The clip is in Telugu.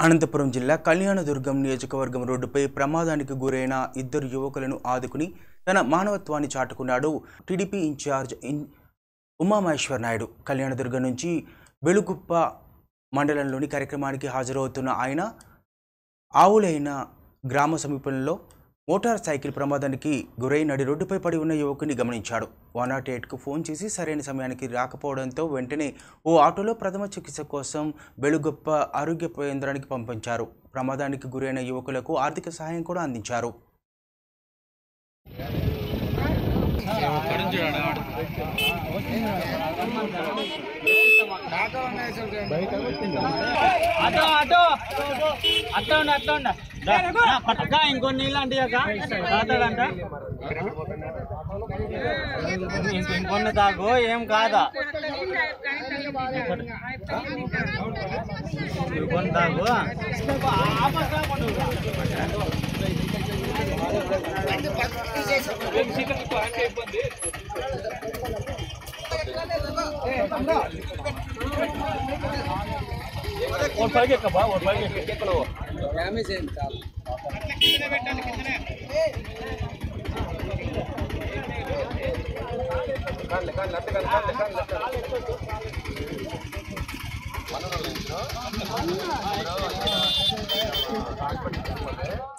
అనంతపురం జిల్లా కళ్యాణదుర్గం నియోజకవర్గం రోడ్డుపై ప్రమాదానికి గురైన ఇద్దరు యువకులను ఆదుకుని తన మానవత్వాన్ని చాటుకున్నాడు టీడీపీ ఇన్ఛార్జ్ ఇన్ ఉమామహేశ్వర్ నాయుడు కళ్యాణదుర్గం నుంచి వెలుగుప్ప మండలంలోని కార్యక్రమానికి హాజరవుతున్న ఆయన ఆవులైన గ్రామ సమీపంలో మోటార్ సైకిల్ ప్రమాదానికి గురై నడి రోడ్డుపై పడి ఉన్న యువకుని గమనించాడు వన్ నాట్ ఎయిట్కు ఫోన్ చేసి సరైన సమయానికి రాకపోవడంతో వెంటనే ఓ ఆటోలో ప్రథమ చికిత్స కోసం వెలుగొప్ప ఆరోగ్య కేంద్రానికి పంపించారు ప్రమాదానికి గురైన యువకులకు ఆర్థిక సహాయం కూడా అందించారు అటో అటో అట్లా ఉండ అట్లా ఉండ పట్టక ఇంకొన్ని నీళ్ళు అంటే తాగుతాడంట ఇంక ఇంకొన్ని తాగు ఏం కాదా ఇంకొన్ని తాగు ఒక పైకి ఎక్కబా ఒక పైకి ఎక్కలో మనలో